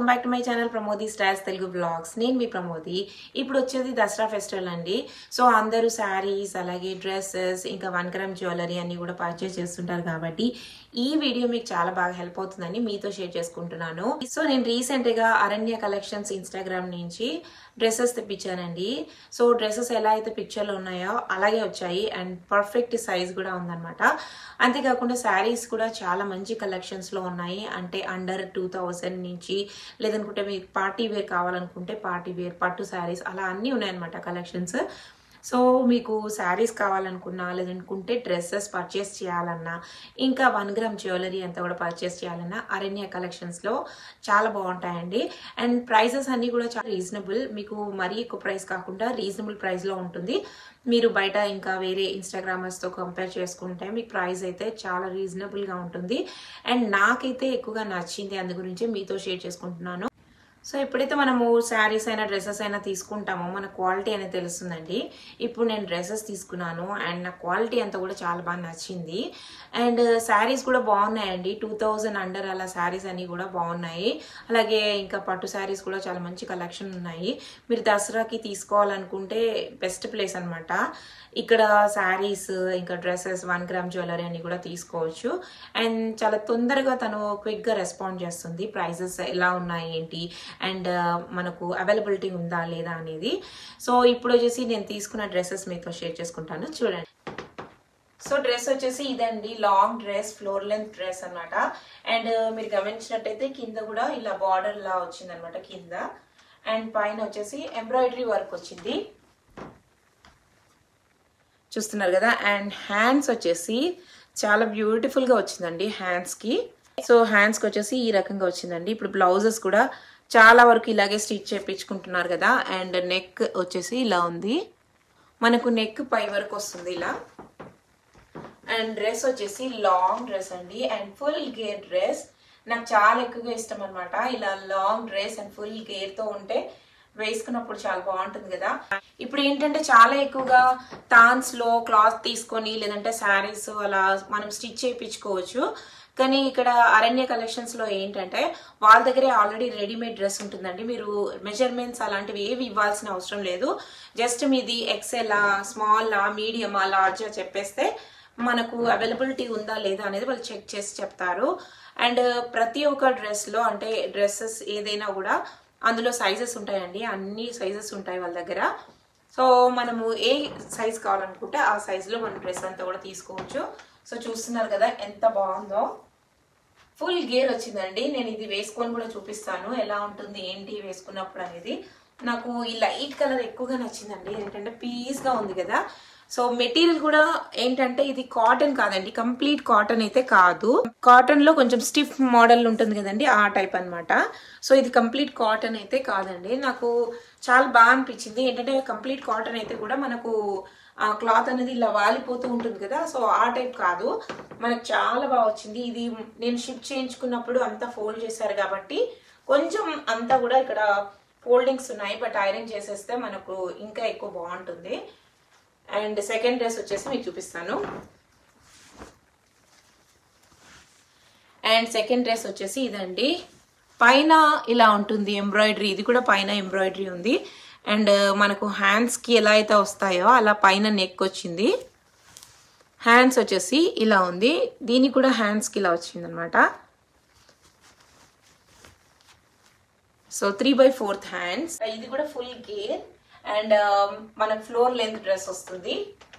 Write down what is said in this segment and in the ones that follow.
Welcome back to my channel Pramodi styles Telugu vlogs నేను మీ ప్రమోది ఇప్పుడు వచ్చేది దసరా ఫెస్టివల్ అండి సో అందరూ శారీస్ అలాగే డ్రెస్సెస్ ఇంకా వన్ గ్రామ్ జ్యువెలరీ అన్ని కూడా పర్చేస్ చేస్తుంటారు కాబట్టి ఈ వీడియో మీకు చాలా బాగా హెల్ప్ అవుతుందని మీతో షేర్ చేసుకుంటున్నాను సో నేను రీసెంట్ గా అరణ్య కలెక్షన్స్ ఇన్స్టాగ్రామ్ నుంచి డ్రెస్సెస్ తెప్పించానండి సో డ్రెస్సెస్ ఎలా అయితే పిక్చర్లో ఉన్నాయో అలాగే వచ్చాయి అండ్ పర్ఫెక్ట్ సైజ్ కూడా ఉందన్నమాట అంతేకాకుండా శారీస్ కూడా చాలా మంచి కలెక్షన్స్ లో ఉన్నాయి అంటే అండర్ టూ థౌజండ్ నుంచి లేదనుకుంటే మీకు పార్టీ వేర్ కావాలనుకుంటే పార్టీ వేర్ పట్టు శారీస్ అలా అన్నీ ఉన్నాయన్నమాట కలెక్షన్స్ సో మీకు శారీస్ కావాలనుకున్నా లేదనుకుంటే డ్రెస్సెస్ పర్చేస్ చేయాలన్నా ఇంకా వన్ గ్రామ్ జ్యువెలరీ అంతా కూడా పర్చేస్ చేయాలన్నా అరణ్య కలెక్షన్స్లో చాలా బాగుంటాయండి అండ్ ప్రైసెస్ అన్నీ కూడా చాలా రీజనబుల్ మీకు మరీ ఎక్కువ ప్రైస్ కాకుండా రీజనబుల్ ప్రైస్లో ఉంటుంది మీరు బయట ఇంకా వేరే ఇన్స్టాగ్రామర్స్తో కంపేర్ చేసుకుంటే మీకు ప్రైస్ అయితే చాలా రీజనబుల్గా ఉంటుంది అండ్ నాకైతే ఎక్కువగా నచ్చింది అందు గురించి మీతో షేర్ చేసుకుంటున్నాను సో ఎప్పుడైతే మనము శారీస్ అయినా డ్రెస్సెస్ అయినా తీసుకుంటామో మన క్వాలిటీ అనేది తెలుస్తుందండి ఇప్పుడు నేను డ్రెస్సెస్ తీసుకున్నాను అండ్ నా క్వాలిటీ అంతా కూడా చాలా బాగా నచ్చింది అండ్ శారీస్ కూడా బాగున్నాయండి టూ థౌజండ్ అండర్ అలా శారీస్ అన్ని కూడా బాగున్నాయి అలాగే ఇంకా పట్టు శారీస్ కూడా చాలా మంచి కలెక్షన్ ఉన్నాయి మీరు దసరాకి తీసుకోవాలనుకుంటే బెస్ట్ ప్లేస్ అనమాట ఇక్కడ శారీస్ ఇంకా డ్రెస్సెస్ వన్ గ్రామ్ జ్యువెలరీ అని కూడా తీసుకోవచ్చు అండ్ చాలా తొందరగా తను క్విక్గా రెస్పాండ్ చేస్తుంది ప్రైజెస్ ఎలా ఉన్నాయి ఏంటి అండ్ మనకు అవైలబిలిటీ ఉందా లేదా అనేది సో ఇప్పుడు వచ్చేసి నేను తీసుకున్న డ్రెస్సెస్ మీతో షేర్ చేసుకుంటాను చూడండి సో డ్రెస్ వచ్చేసి ఇదండి long dress floor length dress అనమాట అండ్ మీరు గమనించినట్టయితే కింద కూడా ఇలా బార్డర్ లా వచ్చింది అనమాట కింద అండ్ పైన వచ్చేసి ఎంబ్రాయిడరీ వర్క్ వచ్చింది చూస్తున్నారు కదా అండ్ హ్యాండ్స్ వచ్చేసి చాలా బ్యూటిఫుల్ గా వచ్చిందండి హ్యాండ్స్ కి సో హ్యాండ్స్ కి వచ్చేసి ఈ రకంగా వచ్చిందండి ఇప్పుడు బ్లౌజెస్ కూడా చాలా వరకు ఇలాగే స్టిచ్ చేయించుకుంటున్నారు కదా అండ్ నెక్ వచ్చేసి ఇలా ఉంది మనకు నెక్ పై వరకు వస్తుంది ఇలా అండ్ డ్రెస్ వచ్చేసి లాంగ్ డ్రెస్ అండి అండ్ ఫుల్ గేర్ డ్రెస్ నాకు చాలా ఎక్కువగా ఇష్టం అనమాట ఇలా long dress and full gher తో ఉంటే వేసుకున్నప్పుడు చాలా బాగుంటుంది కదా ఇప్పుడు ఏంటంటే చాలా ఎక్కువగా తాన్స్ లో క్లాత్ తీసుకొని లేదంటే శారీస్ అలా మనం స్టిచ్ చేయించుకోవచ్చు కానీ ఇక్కడ అరణ్య కలెక్షన్స్ లో ఏంటంటే వాళ్ళ దగ్గరే ఆల్రెడీ రెడీమేడ్ డ్రెస్ ఉంటుందండి మీరు మెజర్మెంట్స్ అలాంటివి ఏవి ఇవ్వాల్సిన అవసరం లేదు జస్ట్ మీది ఎక్సెల్ స్మాల్ మీడియమా లార్జా చెప్పేస్తే మనకు అవైలబిలిటీ ఉందా లేదా అనేది వాళ్ళు చెక్ చేసి చెప్తారు అండ్ ప్రతి ఒక్క డ్రెస్లో అంటే డ్రెస్సెస్ ఏదైనా కూడా అందులో సైజెస్ ఉంటాయండి అన్ని సైజెస్ ఉంటాయి వాళ్ళ దగ్గర సో మనము ఏ సైజ్ కావాలనుకుంటే ఆ సైజులో మనం డ్రెస్ అంతా కూడా తీసుకోవచ్చు సో చూస్తున్నారు కదా ఎంత బాగుందో ఫుల్ గేర్ వచ్చిందండి నేను ఇది వేసుకొని కూడా చూపిస్తాను ఎలా ఉంటుంది ఏంటి వేసుకున్నప్పుడు అనేది నాకు ఈ లైట్ కలర్ ఎక్కువగా నచ్చిందండి ఏంటంటే పీస్గా ఉంది కదా సో మెటీరియల్ కూడా ఏంటంటే ఇది కాటన్ కాదండి కంప్లీట్ కాటన్ అయితే కాదు కాటన్ లో కొంచెం స్టిఫ్ మోడల్ ఉంటుంది కదండి ఆ టైప్ అనమాట సో ఇది కంప్లీట్ కాటన్ అయితే కాదండి నాకు చాలా బాగా అనిపించింది ఏంటంటే కంప్లీట్ కాటన్ అయితే కూడా మనకు ఆ క్లాత్ అనేది ఇలా వాలిపోతూ ఉంటుంది కదా సో ఆ టైప్ కాదు మనకు చాలా బాగా వచ్చింది ఇది నేను షిప్ చేయించుకున్నప్పుడు అంతా ఫోల్డ్ చేశారు కాబట్టి కొంచెం అంతా కూడా ఇక్కడ ఫోల్డింగ్స్ ఉన్నాయి బట్ ఐరన్ చేసేస్తే మనకు ఇంకా ఎక్కువ బాగుంటుంది అండ్ సెకండ్ డ్రెస్ వచ్చేసి మీకు చూపిస్తాను అండ్ సెకండ్ డ్రెస్ వచ్చేసి ఇదండి పైన ఇలా ఉంటుంది ఎంబ్రాయిడరీ ఇది కూడా పైన ఎంబ్రాయిడరీ ఉంది అండ్ మనకు హ్యాండ్స్కి ఎలా అయితే వస్తాయో అలా పైన నెక్ వచ్చింది హ్యాండ్స్ వచ్చేసి ఇలా ఉంది దీనికి కూడా హ్యాండ్స్కి ఇలా వచ్చింది అనమాట so three by fourth hands ఇది కూడా ఫుల్ గేర్ అండ్ మనకు ఫ్లోర్ లెంత్ డ్రెస్ వస్తుంది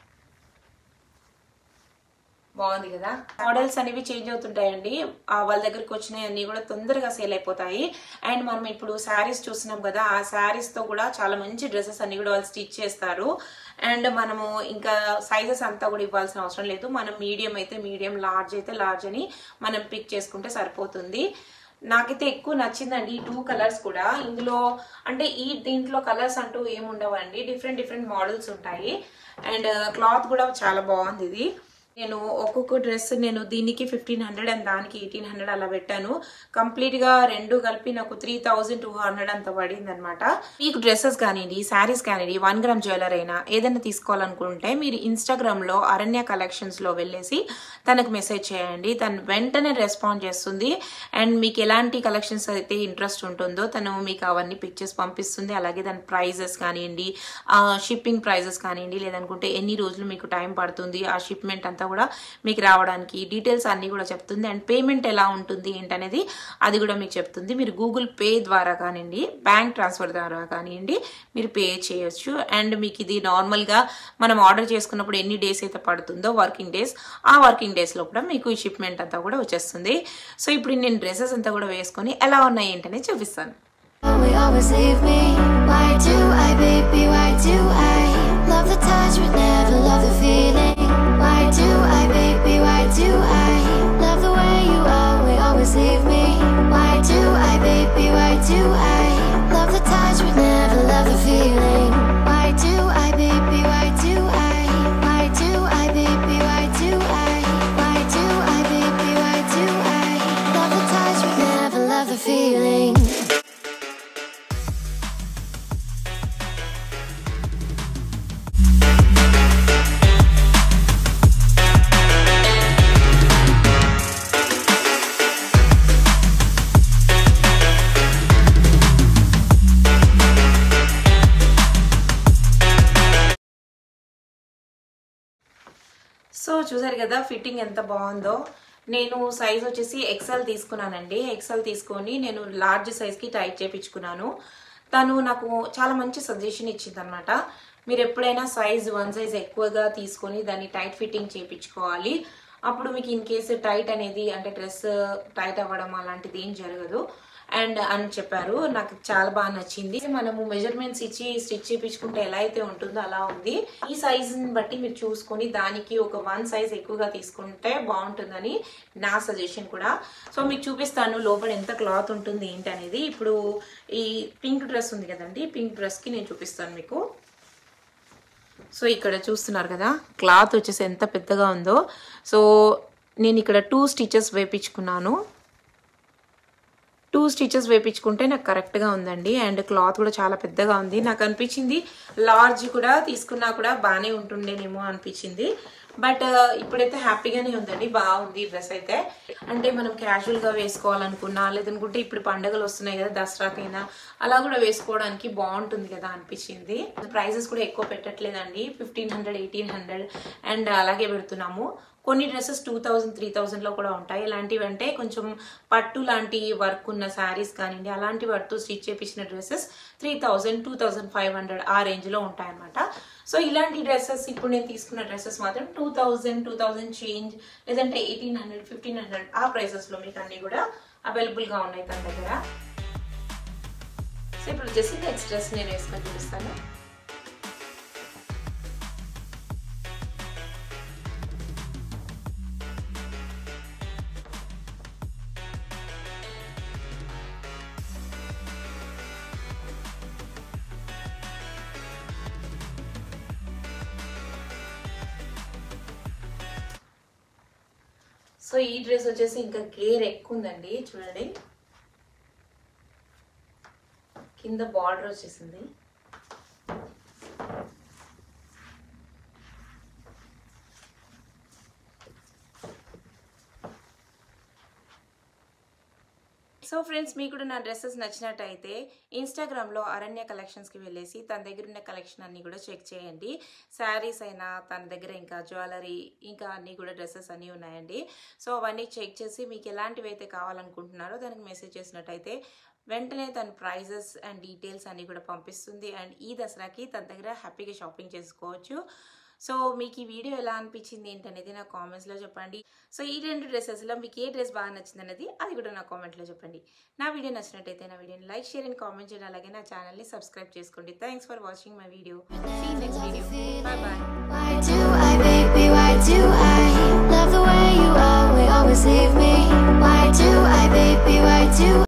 బాగుంది కదా మోడల్స్ అనేవి చేంజ్ అవుతుంటాయండి వాళ్ళ దగ్గరికి వచ్చినాయి అన్ని కూడా తొందరగా సేల్ అయిపోతాయి అండ్ మనం ఇప్పుడు శారీస్ చూస్తున్నాం కదా ఆ శారీస్ తో కూడా చాలా మంచి డ్రెస్సెస్ అన్ని కూడా వాళ్ళు స్టిచ్ చేస్తారు అండ్ మనము ఇంకా సైజెస్ అంతా కూడా ఇవ్వాల్సిన అవసరం లేదు మనం మీడియం అయితే మీడియం లార్జ్ అయితే లార్జ్ అని మనం పిక్ చేసుకుంటే సరిపోతుంది నాకైతే ఎక్కువ నచ్చిందండి ఈ టూ కలర్స్ కూడా ఇందులో అంటే ఈ దీంట్లో కలర్స్ అంటూ ఏముండవండి డిఫరెంట్ డిఫరెంట్ మోడల్స్ ఉంటాయి అండ్ క్లాత్ కూడా చాలా బాగుంది ఇది నేను ఒక్కొక్క డ్రెస్ నేను దీనికి ఫిఫ్టీన్ హండ్రెడ్ అండ్ దానికి ఎయిటీన్ హండ్రెడ్ అలా పెట్టాను కంప్లీట్ గా రెండు కలిపి నాకు త్రీ థౌజండ్ టూ హండ్రెడ్ అంత పడింది అనమాట మీకు డ్రెస్సెస్ కానివ్వండి శారీస్ కానివ్వండి వన్ గ్రామ్ జ్యువెలరీ అయినా ఏదైనా తీసుకోవాలనుకుంటే మీరు ఇన్స్టాగ్రామ్ లో అరణ్య కలెక్షన్స్ లో వెళ్ళేసి తనకు మెసేజ్ చేయండి తను వెంటనే రెస్పాండ్ చేస్తుంది అండ్ మీకు ఎలాంటి కలెక్షన్స్ అయితే ఇంట్రెస్ట్ ఉంటుందో తను మీకు అవన్నీ పిక్చర్స్ పంపిస్తుంది అలాగే దాని ప్రైజెస్ కానివ్వండి షిప్పింగ్ ప్రైజెస్ కానివ్వండి లేదనుకుంటే ఎన్ని రోజులు మీకు టైం పడుతుంది ఆ షిప్మెంట్ అంతా కూడా మీకు రావడానికి డీటెయిల్స్ అన్నీ కూడా చెప్తుంది అండ్ పేమెంట్ ఎలా ఉంటుంది ఏంటనేది అది కూడా మీకు చెప్తుంది మీరు గూగుల్ పే ద్వారా కానివ్వండి బ్యాంక్ ట్రాన్స్ఫర్ ద్వారా కానివ్వండి మీరు పే చేయొచ్చు అండ్ మీకు ఇది నార్మల్గా మనం ఆర్డర్ చేసుకున్నప్పుడు ఎన్ని డేస్ అయితే పడుతుందో వర్కింగ్ డేస్ ఆ వర్కింగ్ డేస్లో కూడా మీకు ఈ షిప్మెంట్ అంతా కూడా వచ్చేస్తుంది సో ఇప్పుడు నేను డ్రెస్సెస్ అంతా కూడా వేసుకొని ఎలా ఉన్నాయి ఏంటనేది చూపిస్తాను We always leave me. Why do I, baby? Why do I love the touch but never love the feeling? Why do I, baby? Why do I love the way you always always leave me? Why do I, baby? Why do I love the touch but never love the feeling? Why do I, baby? Why do I? Why do I, baby? Why do I? Why do I, baby? Why do I love the touch but never love the feeling? So చూసారు కదా fitting ఎంత బాగుందో నేను size వచ్చేసి XL తీసుకున్నానండి XL తీసుకొని నేను large సైజ్కి tight చేపించుకున్నాను తను నాకు చాలా మంచి సజెషన్ ఇచ్చింది అనమాట మీరు ఎప్పుడైనా సైజ్ వన్ సైజ్ ఎక్కువగా తీసుకొని దాన్ని టైట్ ఫిట్టింగ్ చేయించుకోవాలి అప్పుడు మీకు ఇన్ కేసు టైట్ అనేది అంటే డ్రెస్ టైట్ అవ్వడం అలాంటిది ఏం జరగదు అండ్ అని చెప్పారు నాకు చాలా బాగా నచ్చింది మనము మెజర్మెంట్స్ ఇచ్చి స్టిచ్ చేయించుకుంటే ఎలా అయితే ఉంటుందో అలా ఉంది ఈ సైజ్ ని బట్టి మీరు చూసుకొని దానికి ఒక వన్ సైజ్ ఎక్కువగా తీసుకుంటే బాగుంటుందని నా సజెషన్ కూడా సో మీకు చూపిస్తాను లోపల ఎంత క్లాత్ ఉంటుంది ఏంటి అనేది ఇప్పుడు ఈ పింక్ డ్రెస్ ఉంది కదండి పింక్ డ్రెస్ కి నేను చూపిస్తాను మీకు సో ఇక్కడ చూస్తున్నారు కదా క్లాత్ వచ్చేసి ఎంత పెద్దగా ఉందో సో నేను ఇక్కడ టూ స్టిచెస్ వేపించుకున్నాను టూ స్టిచెస్ వేపించుకుంటే నాకు కరెక్ట్గా ఉందండి అండ్ క్లాత్ కూడా చాలా పెద్దగా ఉంది నాకు అనిపించింది లార్జ్ కూడా తీసుకున్నా కూడా బాగానే ఉంటుండేనేమో అనిపించింది బట్ ఇప్పుడైతే హ్యాపీగానే ఉందండి బాగుంది డ్రెస్ అయితే అంటే మనం క్యాజువల్ గా వేసుకోవాలనుకున్నా లేదనుకుంటే ఇప్పుడు పండుగలు వస్తున్నాయి కదా దసరాకైనా అలా కూడా వేసుకోవడానికి బాగుంటుంది కదా అనిపించింది ప్రైజెస్ కూడా ఎక్కువ పెట్టట్లేదండి fifteen hundred eighteen hundred and అలాగే పెడుతున్నాము కొన్ని డ్రెస్సెస్ టూ థౌజండ్ త్రీ థౌజండ్లో కూడా ఉంటాయి ఇలాంటివి అంటే కొంచెం పట్టు లాంటి వర్క్ ఉన్న శారీస్ కానివ్వండి అలాంటి వర్క్తో స్టిచ్ చేపించిన dresses three thousand two thousand five hundred ఆ రేంజ్లో ఉంటాయన్నమాట సో ఇలాంటి డ్రెస్సెస్ ఇప్పుడు నేను తీసుకున్న డ్రెస్సెస్ మాత్రం two thousand two thousand change లేదంటే ఎయిటీన్ హండ్రెడ్ ఫిఫ్టీన్ హండ్రెడ్ ఆ ప్రైసెస్లో మీకు అన్నీ కూడా అవైలబుల్గా ఉన్నాయి తన దగ్గర సో ఇప్పుడు వచ్చేసి నెక్స్ట్ డ్రెస్ నేను వేసుకొని చూపిస్తాను సో ఈ డ్రెస్ వచ్చేసి ఇంకా గేర్ ఎక్కువ ఉందండి చూడండి కింద బార్డర్ వచ్చేసింది సో ఫ్రెండ్స్ మీకు కూడా నా డ్రెస్సెస్ నచ్చినట్టయితే ఇన్స్టాగ్రామ్లో అరణ్య కలెక్షన్స్కి వెళ్ళేసి తన దగ్గర ఉన్న కలెక్షన్ అన్ని కూడా చెక్ చేయండి శారీస్ అయినా తన దగ్గర ఇంకా జ్యువెలరీ ఇంకా అన్ని కూడా డ్రెస్సెస్ అన్నీ ఉన్నాయండి సో అవన్నీ చెక్ చేసి మీకు ఎలాంటివి అయితే కావాలనుకుంటున్నారో దానికి మెసేజ్ చేసినట్టయితే వెంటనే తన ప్రైజెస్ అండ్ డీటెయిల్స్ అన్నీ కూడా పంపిస్తుంది అండ్ ఈ దసరాకి తన దగ్గర హ్యాపీగా షాపింగ్ చేసుకోవచ్చు సో మీకు ఈ వీడియో ఎలా అనిపించింది ఏంటనేది నా కామెంట్స్లో చెప్పండి సో ఈ రెండు డ్రెస్సెస్లో మీకు ఏ డ్రెస్ బాగా నచ్చింది అనేది అది కూడా నా కామెంట్లో చెప్పండి నా వీడియో నచ్చినట్టయితే నా వీడియోని లైక్ షేర్ అండ్ కామెంట్ చేయండి అలాగే నా ఛానల్ని సబ్స్క్రైబ్ చేసుకోండి thanks for watching my video see next video bye bye Why do I, baby? Why do I love the way you always, always leave me? Why do I, baby? Why do